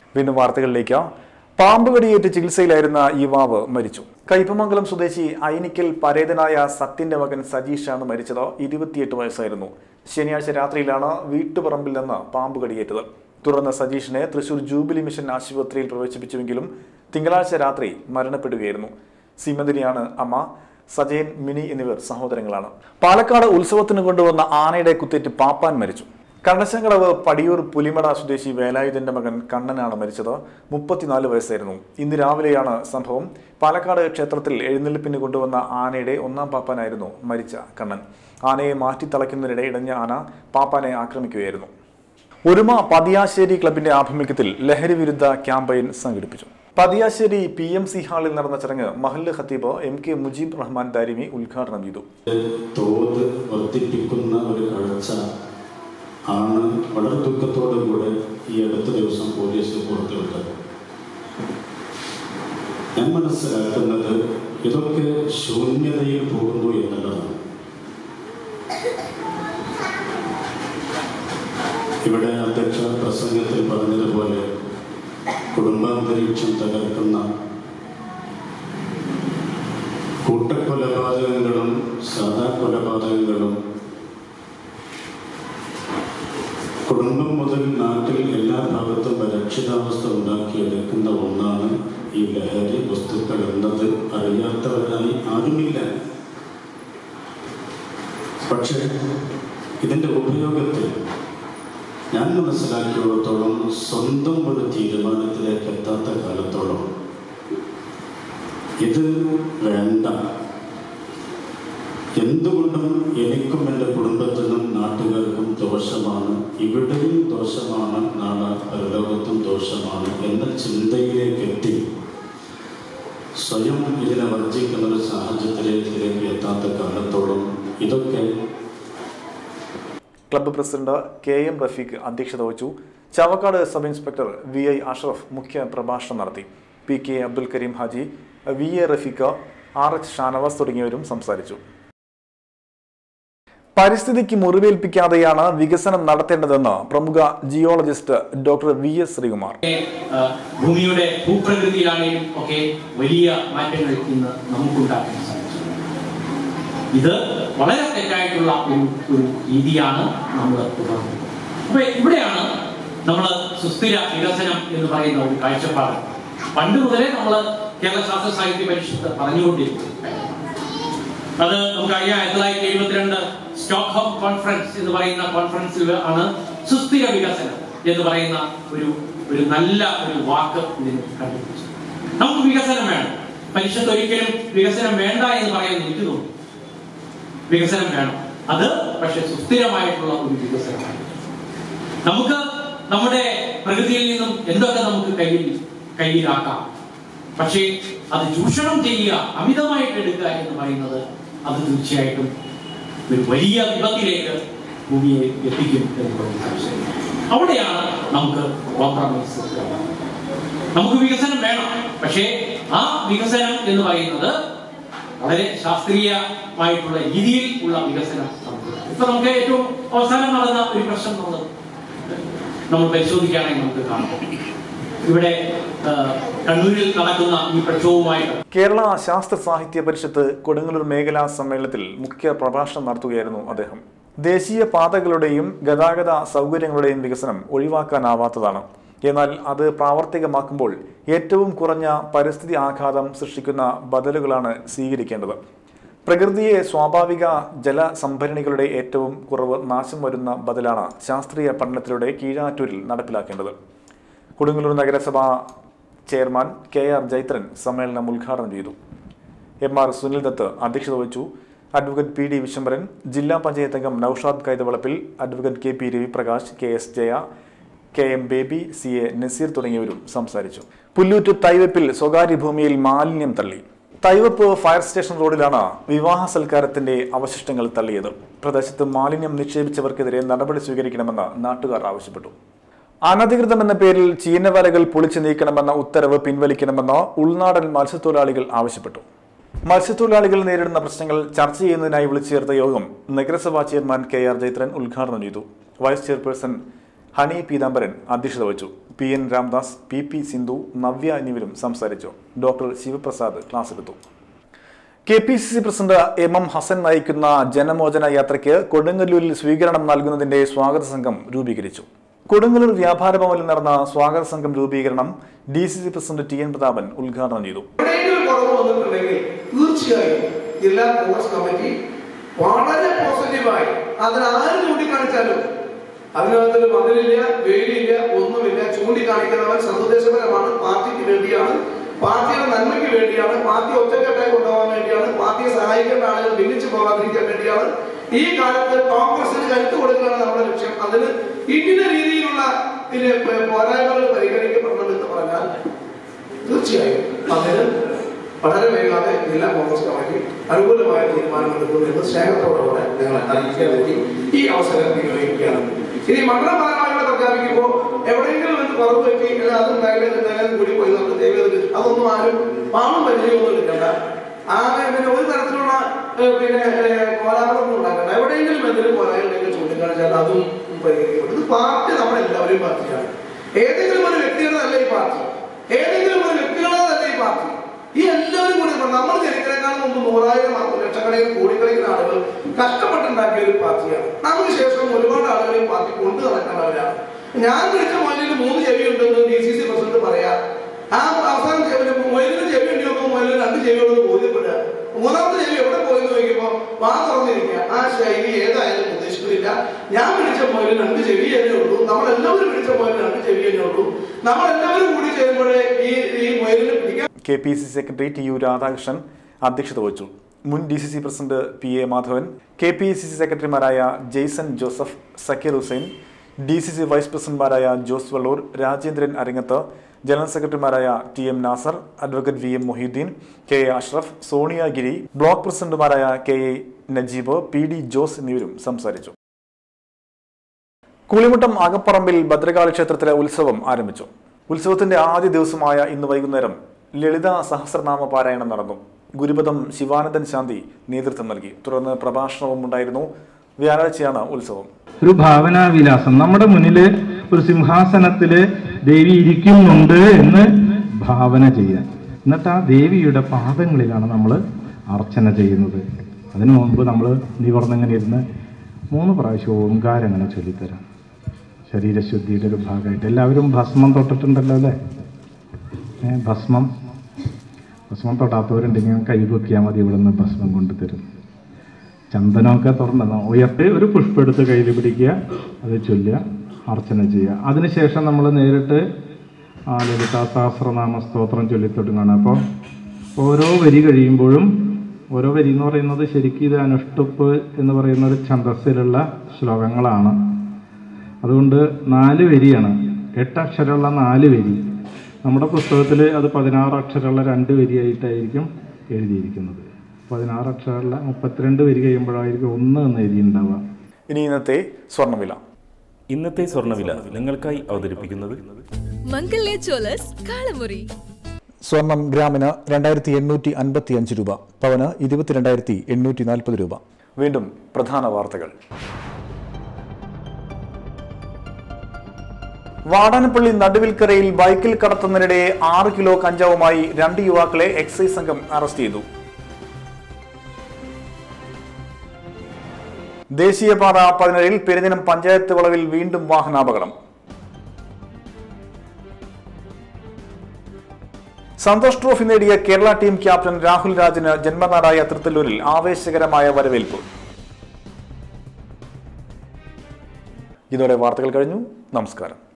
വീണ്ടും വാർത്തകളിലേക്ക് പാമ്പ് കടിയേറ്റ് ചികിത്സയിലായിരുന്ന യുവാവ് മരിച്ചു കയ്പമംഗലം സ്വദേശി ഐനിക്കൽ പരേതനായ സത്യന്റെ മകൻ സജീഷാണ് മരിച്ചത് ഇരുപത്തിയെട്ട് വയസ്സായിരുന്നു ശനിയാഴ്ച രാത്രിയിലാണ് വീട്ടുപറമ്പിൽ നിന്ന് പാമ്പ് കടിയേറ്റത് തുടർന്ന് സജീഷിനെ തൃശൂർ ജൂബിലി മിഷൻ ആശുപത്രിയിൽ പ്രവേശിപ്പിച്ചുവെങ്കിലും തിങ്കളാഴ്ച രാത്രി മരണപ്പെടുകയായിരുന്നു സീമന്തിനിയാണ് അമ്മ സജയൻ മിനി എന്നിവർ സഹോദരങ്ങളാണ് പാലക്കാട് ഉത്സവത്തിന് കൊണ്ടുവന്ന ആനയുടെ കുത്തേറ്റ് പാപ്പാൻ മരിച്ചു കണ്ണശങ്കടവ് പടിയൂർ പുലിമട സ്വദേശി വേലായുധന്റെ മകൻ കണ്ണനാണ് മരിച്ചത് മുപ്പത്തിനാല് വയസ്സായിരുന്നു ഇന്ന് രാവിലെയാണ് സംഭവം പാലക്കാട് ക്ഷേത്രത്തിൽ എഴുന്നള്ളിപ്പിന് കൊണ്ടുവന്ന ആനയുടെ ഒന്നാം പാപ്പാനായിരുന്നു മരിച്ച കണ്ണൻ ആനയെ മാറ്റിത്തളയ്ക്കുന്നതിനിടെ ഇടഞ്ഞ ആന പാപ്പാനെ ആക്രമിക്കുകയായിരുന്നു ഒരുമ പതിയാശ്ശേരി ക്ലബിന്റെ ആഭിമുഖ്യത്തിൽ ലഹരി വിരുദ്ധ ക്യാമ്പയിൻ സംഘടിപ്പിച്ചു പതിയാശ്ശേരി പി എം സി ഹാളിൽ നടന്ന ചടങ്ങ് മഹല്ല് ഖത്തീബ് എം കെ മുജീബ് റഹ്മാൻ ദാരിമി ഉദ്ഘാടനം ചെയ്തു തോത് വർദ്ധിപ്പിക്കുന്ന ഒരു കാഴ്ച ആണ് വളരെ ദുഃഖത്തോടു കൂടെ ഈ അടുത്ത ദിവസം പോലീസ് പുറത്തുവിട്ടത് ഞാൻ മനസ്സിലാക്കുന്നത് ഇതൊക്കെ ശൂന്യതയിൽ പോകുന്നു എന്നുള്ളതാണ് ഇവിടെ അധ്യക്ഷ പ്രസംഗത്തിൽ പറഞ്ഞതുപോലെ കുടുംബാന്തരീക്ഷം തകർക്കുന്ന കൂട്ടക്കൊലപാതകങ്ങളും സാധാ കൊലപാതകങ്ങളും കുടുംബം മുതൽ നാട്ടിൽ എല്ലാ ഭാഗത്തും അരക്ഷിതാവസ്ഥ ഉണ്ടാക്കിയെടുക്കുന്ന ഒന്നാണ് ഈ ലഹരി വസ്തുക്കൾ എന്നത് അറിയാത്തവരായി ആരുമില്ല പക്ഷേ ഇതിൻ്റെ ഉപയോഗത്തിൽ ഞാൻ മനസ്സിലാക്കിയിടത്തോളം സ്വന്തം ഒരു തീരുമാനത്തിലേക്ക് എത്താത്ത കാലത്തോളം ഇത് വേണ്ട എന്തുകൊണ്ടും എനിക്കും എൻ്റെ കുടുംബത്തിനും നാട്ടുകാർക്കും ദോഷമാണ് ഇവിടെയും ദോഷമാണ് നാളെ പരലോകത്തും ദോഷമാണ് എന്ന ചിന്തയിലേക്ക് എത്തി സ്വയം ഇതിനെ വർജിക്കുന്ന ഒരു സാഹചര്യത്തിലേക്ക് എത്താത്ത കാലത്തോളം ഇതൊക്കെ club president K M Rafeeq അധ്യക്ഷത വഹിച്ചു Chavakkad sub inspector V I Ashraf മുഖ്യ പ്രഭാഷണം നടത്തി P K Abdul Kareem Haji V A Rafeeq R H Shanavas തുടങ്ങിയവരും സംസാരിച്ചു പരിസ്ഥിതിക്ക് മുറിവേൽപ്പിക്കാതെയാണ് വികസനം നടത്തേണ്ടതെന്ന് പ്രമുഖ geologist doctor V S Sreekumar ആ, ഭൂമിയുടെ ഭൂപ്രകൃതിയിലാണെങ്കിലും ഒക്കെ വലിയ മാറ്റങ്ങൾ ഇന്ന് നമുക്കുണ്ടാക്കാൻ സാധിച്ചു ഇത് വളരെ തെറ്റായിട്ടുള്ള ഒരു ഒരു രീതിയാണ് നമ്മൾ തുടർന്നത് അപ്പൊ ഇവിടെയാണ് നമ്മൾ സുസ്ഥിര വികസനം എന്ന് പറയുന്ന ഒരു കാഴ്ചപ്പാട് പണ്ട് മുതലേ നമ്മൾ കേരള ശാസ്ത്ര സാഹിത്യ പരിഷത്ത് പറഞ്ഞുകൊണ്ടിരിക്കുന്നു അത് നമുക്കറിയാം ആയിരത്തി തൊള്ളായിരത്തി എഴുപത്തിരണ്ട് സ്റ്റോക്ക്ഹോം കോൺഫറൻസ് എന്ന് പറയുന്ന കോൺഫറൻസിൽ ആണ് സുസ്ഥിര വികസനം എന്ന് പറയുന്ന ഒരു ഒരു നല്ല ഒരു വാക്ക് ഇതിന് കണ്ടുപിടിച്ചത് നമുക്ക് വികസനം വേണം മനുഷ്യത്ത് ഒരിക്കലും വികസനം വേണ്ട എന്ന് പറയാൻ എനിക്ക് തോന്നുന്നു വികസനം വേണം അത് പക്ഷെ സുസ്ഥിരമായിട്ടുള്ള ഒരു വികസനമാണ് നമുക്ക് നമ്മുടെ പ്രകൃതിയിൽ നിന്നും എന്തൊക്കെ നമുക്ക് കയ്യിൽ കയ്യിലാക്കാം പക്ഷേ അത് ചൂഷണം ചെയ്യുക അമിതമായിട്ട് എടുക്കുക എന്ന് പറയുന്നത് അത് തീർച്ചയായിട്ടും ഒരു വലിയ വിപത്തിലേക്ക് ഭൂമിയെ എത്തിക്കും എന്നുള്ളത് സംശയമില്ല അവിടെയാണ് നമുക്ക് കോംപ്രമൈസ് നമുക്ക് വികസനം വേണം പക്ഷേ ആ വികസനം എന്ന് പറയുന്നത് വളരെ ശാസ്ത്രീയമായിട്ടുള്ള രീതിയിൽ ഉള്ള വികസനം നമുക്ക് വേണം. ഇപ്പൊ നമുക്ക് ഏറ്റവും അവസാനം നടന്ന ഒരു പ്രശ്നം നമ്മൾ നമ്മൾ പരിശോധിക്കുകയാണെങ്കിൽ നമുക്ക് കാണാം ഇവിടെ ആ, കണ്ണൂരിൽ നടക്കുന്ന ഈ പ്രക്ഷോഭവുമായിട്ട് കേരള ശാസ്ത്ര സാഹിത്യ പരിഷത്ത് കൊടുങ്ങല്ലൂർ മേഖലാ സമ്മേളനത്തിൽ മുഖ്യ പ്രഭാഷണം നടത്തുകയായിരുന്നു അദ്ദേഹം ദേശീയ പാതകളുടെയും ഗതാഗത സൗകര്യങ്ങളുടെയും വികസനം ഒഴിവാക്കാനാവാത്തതാണ് എന്നാൽ അത് പ്രാവർത്തികമാക്കുമ്പോൾ ഏറ്റവും കുറഞ്ഞ പരിസ്ഥിതി ആഘാതം സൃഷ്ടിക്കുന്ന ബദലുകളാണ് സ്വീകരിക്കേണ്ടത് പ്രകൃതിയെ സ്വാഭാവിക ജലസംഭരണികളുടെ ഏറ്റവും കുറവ് നാശം വരുന്ന ബദലാണ് ശാസ്ത്രീയ പഠനത്തിലൂടെ കീഴാറ്റൂരിൽ നടപ്പിലാക്കേണ്ടത് കൊടുങ്ങല്ലൂർ നഗരസഭ ചെയർമാൻ കെ ആർ ജൈത്രൻ സമ്മേളനം ഉദ്ഘാടനം ചെയ്തു എം ആർ സുനിൽ ദത്ത് അധ്യക്ഷത വഹിച്ചു അഡ്വക്കേറ്റ് പി ഡി വിശംബരൻ ജില്ലാ പഞ്ചായത്ത് അംഗം Noushad Kaithavalappil advocate K P Raviprakash K S Jaya K M Baby C A Nazeer തുടങ്ങിയവരും സംസാരിച്ചു പുല്ലൂറ്റ് തൈവപ്പിൽ സ്വകാര്യ ഭൂമിയിൽ മാലിന്യം തള്ളി തൈവപ്പ് ഫയർ സ്റ്റേഷൻ റോഡിലാണ് വിവാഹ സൽക്കാരത്തിന്റെ അവശിഷ്ടങ്ങൾ തള്ളിയത് പ്രദേശത്ത് മാലിന്യം നിക്ഷേപിച്ചവർക്കെതിരെ നടപടി സ്വീകരിക്കണമെന്ന് നാട്ടുകാർ ആവശ്യപ്പെട്ടു അനധികൃതമെന്ന പേരിൽ ചീനവലകൾ പൊളിച്ചു നീക്കണമെന്ന ഉത്തരവ് പിൻവലിക്കണമെന്ന് ഉൾനാടൻ മത്സ്യത്തൊഴിലാളികൾ ആവശ്യപ്പെട്ടു മത്സ്യത്തൊഴിലാളികൾ നേരിടുന്ന പ്രശ്നങ്ങൾ ചർച്ച ചെയ്യുന്നതിനായി വിളിച്ചു ചേർത്ത യോഗം നഗരസഭാ ചെയർമാൻ കെ ആർ ജൈത്രൻ ഉദ്ഘാടനം ചെയ്തു വൈസ് ചെയർപേഴ്സൺ ഹണി പീതാംബരൻ അധ്യക്ഷത വഹിച്ചു P N Ramdas P P Sindhu Navya എന്നിവരും സംസാരിച്ചു ഡോക്ടർ ശിവപ്രസാദ് ക്ലാസ് എടുത്തു K P C C president M M Hassan നയിക്കുന്ന ജനമോചന യാത്രയ്ക്ക് കൊടുങ്ങല്ലൂരിൽ സ്വീകരണം നൽകുന്നതിന്റെ സ്വാഗത സംഘം രൂപീകരിച്ചു കൊടുങ്ങല്ലൂർ വ്യാപാര ഭവനിൽ നടന്ന സ്വാഗത സംഘം രൂപീകരണം D C C president T N Prathapan ഉദ്ഘാടനം ചെയ്തു എവിടെയെങ്കിലും കുറവ് വന്നിട്ടുണ്ടെങ്കിൽ തീർച്ചയായും ജില്ലാ കോൺഗ്രസ് കമ്മിറ്റി വളരെ പോസിറ്റീവായി അതിന് ആര് ചൂണ്ടിക്കാണിച്ചാലും അതിനകത്ത് മതിലില്ല വേലിയില്ല ഒന്നുമില്ല ചൂണ്ടിക്കാണിക്കുന്നവൻ സതുദ്ദേശപരമാണ് പാർട്ടിക്ക് വേണ്ടിയാണ് പാർട്ടിയുടെ നന്മയ്ക്ക് വേണ്ടിയാണ് പാർട്ടി ഒറ്റക്കെട്ടായി കൊണ്ടുപോകാൻ വേണ്ടിയാണ് പാർട്ടിയെ സഹായിക്കേണ്ട ആളുകൾ ഭിന്നിച്ചു പോകാതിരിക്കാൻ വേണ്ടിയാണ് ഈ കാലത്ത് കോൺഗ്രസിന് കരുത്ത് കൊടുക്കുകയാണ് നമ്മുടെ ലക്ഷ്യം അതിന് ഇന്ന രീതിയിലുള്ള ഇതിന് പോരായ്മകൾ പരിഗണിക്കപ്പെടണമെന്ന് പറഞ്ഞാൽ തീർച്ചയായും അതിന് വളരെ വേഗാതെ ജില്ലാ കോൺഗ്രസ് കമ്മിറ്റി അനുകൂലമായ തീരുമാനമെടുക്കും എന്ന് സ്നേഹത്തോടുകൂടെ ഞങ്ങൾ അറിയിക്കാൻ വേണ്ടി ഈ അവസരം വിനിയോഗിക്കുകയാണ് ഇനി മണ്ഡലപരമായിട്ട് പ്രഖ്യാപിക്കുമ്പോൾ എവിടെയെങ്കിലും ഒന്ന് കുറവ് പറ്റി അല്ലെങ്കിൽ അത് ഉണ്ടായാലും കൂടി പോയി നമുക്ക് ദൈവത്തിൽ അതൊന്നും ആരും പാവം പരിചയമൊന്നും എടുക്കണ്ട ആകെ പിന്നെ ഒരു തരത്തിലുള്ള ഏഹ്, പിന്നെ ഏഹ്, കോലാഹലമൊന്നും ഉണ്ടാക്കണ്ട എവിടെയെങ്കിലും എന്തെങ്കിലും പോരായുണ്ടെങ്കിൽ ചൂണ്ടിക്കാണിച്ചാൽ അതും പരിഹരിക്കപ്പെടും ഇത് പാർട്ടി നമ്മളെല്ലാവരെയും പാർട്ടിയാണ് ഏതെങ്കിലും ഒരു വ്യക്തികളല്ല ഈ പാർട്ടി ഏതെങ്കിലും ഒരു വ്യക്തികളല്ല ഈ പാർട്ടി ഈ എല്ലാവരും കൂടി ഇപ്പൊ നമ്മൾ ജനിക്കുന്നതിനേക്കാൾ മുമ്പ് നൂറായിരം ആളുകൾ, ലക്ഷക്കണക്കിന് കോടിക്കണക്കിന് ആളുകൾ കഷ്ടപ്പെട്ടുണ്ടാക്കിയ ഒരു പാർട്ടിയാണ് നമുക്ക് ശേഷം ഒരുപാട് ആളുകൾ ഈ പാർട്ടി കൊണ്ടു നടക്കേണ്ടവരാണ് ഞാൻ വിളിച്ച മൊയിലിന് മൂന്ന് ചെവി ഉണ്ടെന്ന് ഡി സി സി പ്രസിഡന്റ് പറയാ ആ അവസാനം മൊയിലിന് ചെവി ഉണ്ടെങ്കിൽ മൊയിലിന് രണ്ട് ചെവിയോട് ബോധ്യപ്പെടുക മൂന്നാമത്തെ ചെവി എവിടെ പോയെന്ന് ചോദിക്കുമ്പോ വാ തുറന്നിരിക്കുക ആ ശൈലി ഏതായാലും ഉദ്ദേശിക്കുന്നില്ല ഞാൻ വിളിച്ച മൊയിലിന് രണ്ട് ചെവി തന്നെ ഉള്ളൂ നമ്മളെല്ലാവരും വിളിച്ച മൊയിലിന് രണ്ട് ചെവി തന്നെ ഉള്ളൂ നമ്മളെല്ലാവരും കൂടി ചെയ്യുമ്പോഴേ ഈ ഈ മൊയിലിനെ പിടിക്കാൻ K P C C secretary T U Radhakrishnan അധ്യക്ഷത വഹിച്ചു മുൻ D C C president P A Madhavan K P C C സെക്രട്ടറിമാരായ Jason Joseph Zakir Hussain D C C vice പ്രസിഡന്റുമാരായ ജോസ് വള്ളൂർ രാജേന്ദ്രൻ അരിങ്ങത്ത് ജനറൽ സെക്രട്ടറിമാരായ T M Nasar advocate V M Moheedeen K A Ashraf Sonia Giri block പ്രസിഡന്റുമാരായ K A Najeeb P D Jose എന്നിവരും സംസാരിച്ചു കൂളിമുട്ടം അകപ്പറമ്പിൽ ഭദ്രകാളി ക്ഷേത്രത്തിലെ ഉത്സവം ആരംഭിച്ചു ഉത്സവത്തിന്റെ ആദ്യ ദിവസമായ ഇന്ന് വൈകുന്നേരം ലളിത സഹസ്രനാമ പാരായണം നടന്നു ഗുരുപദം ശിവാനന്ദൻ ശാന്തി നേതൃത്വം നൽകി തുടർന്ന് പ്രഭാഷണവും ഉണ്ടായിരുന്നു വ്യാഴാഴ്ചയാണ് ഉത്സവം ഒരു ഭാവനാവിലാസം നമ്മുടെ മുന്നില് ഒരു സിംഹാസനത്തില് ദേവി ഇരിക്കുന്നുണ്ട് എന്ന് ഭാവന ചെയ്യാൻ എന്നിട്ട് ആ ദേവിയുടെ പാദങ്ങളിലാണ് നമ്മൾ അർച്ചന ചെയ്യുന്നത് അതിനു മുമ്പ് നമ്മൾ നിവർന്നിങ്ങനെ ഇരുന്ന് മൂന്ന് പ്രാവശ്യം ഓംകാരം അങ്ങനെ ചൊല്ലിത്തരാം ശരീരശുദ്ധിയുടെ ഒരു ഭാഗമായിട്ട് എല്ലാവരും ഭസ്മം തൊട്ടിട്ടുണ്ടല്ലോ അല്ലേ ഏ, ഭസ്മം ഭസ്മം തൊടാത്തവരുണ്ടെങ്കിൽ കൈ പൊക്കിയാൽ മതി ഇവിടെ നിന്ന് ഭസ്മം കൊണ്ടുതരും ചന്ദനമൊക്കെ തുറന്നത് ഉയർത്തി ഒരു പുഷ്പം എടുത്ത് കയ്യിൽ പിടിക്കുക അത് ചൊല്ലുക അർച്ചന ചെയ്യുക അതിനുശേഷം നമ്മൾ നേരിട്ട് ആ ലളിതാ സഹസ്രനാമ സ്തോത്രം ചൊല്ലിത്തൊടുങ്ങാണ് അപ്പോൾ ഓരോ വരി കഴിയുമ്പോഴും ഓരോ വരി എന്ന് പറയുന്നത് ശരിക്കും ഇത് അനുഷ്ടുപ്പ് എന്ന് പറയുന്ന ഒരു ഛന്തസ്സിലുള്ള ശ്ലോകങ്ങളാണ് അതുകൊണ്ട് നാല് വരിയാണ് എട്ട് അക്ഷരമുള്ള നാല് വരി നമ്മുടെ പുസ്തകത്തിൽ അത് പതിനാറ് അക്ഷരമുള്ള രണ്ട് വരിയായിട്ടായിരിക്കും എഴുതിയിരിക്കുന്നത് പതിനാറ് അക്ഷരമുള്ള മുപ്പത്തിരണ്ട് വരി കഴിയുമ്പോഴായിരിക്കും ഒന്ന് എന്ന് എഴുതിയിട്ടുണ്ടാവുക ഇനി ഇന്നത്തെ സ്വർണ്ണവില ഇന്നത്തെ സ്വർണ്ണവില നിങ്ങൾക്കായി അവതരിപ്പിക്കുന്നത് മംഗല്യ ജ്വല്ലേഴ്സ് കാളമുറി സ്വർണം ഗ്രാമിന് രണ്ടായിരത്തി എണ്ണൂറ്റി അൻപത്തി അഞ്ച് രൂപ പവന് ഇരുപത്തിരണ്ടായിരത്തി എണ്ണൂറ്റി നാൽപ്പത് രൂപ വീണ്ടും പ്രധാന വാർത്തകൾ വാടാനപ്പള്ളി നടുവിൽക്കരയിൽ ബൈക്കിൽ കടത്തുന്നതിനിടെ ആറ് കിലോ കഞ്ചാവുമായി രണ്ട് യുവാക്കളെ എക്സൈസ് സംഘം അറസ്റ്റ് ചെയ്തു ദേശീയപാത പതിനേഴിൽ പെരുദിനം പഞ്ചായത്ത് വളവിൽ വീണ്ടും വാഹനാപകടം സന്തോഷ് ട്രോഫി നേടിയ കേരള ടീം ക്യാപ്റ്റൻ രാഹുൽ രാജിന് ജന്മനാടായ തൃത്തല്ലൂരിൽ ആവേശകരമായ വരവേൽപ്പ് ഇതോടെ വാർത്തകൾ കഴിഞ്ഞു നമസ്കാരം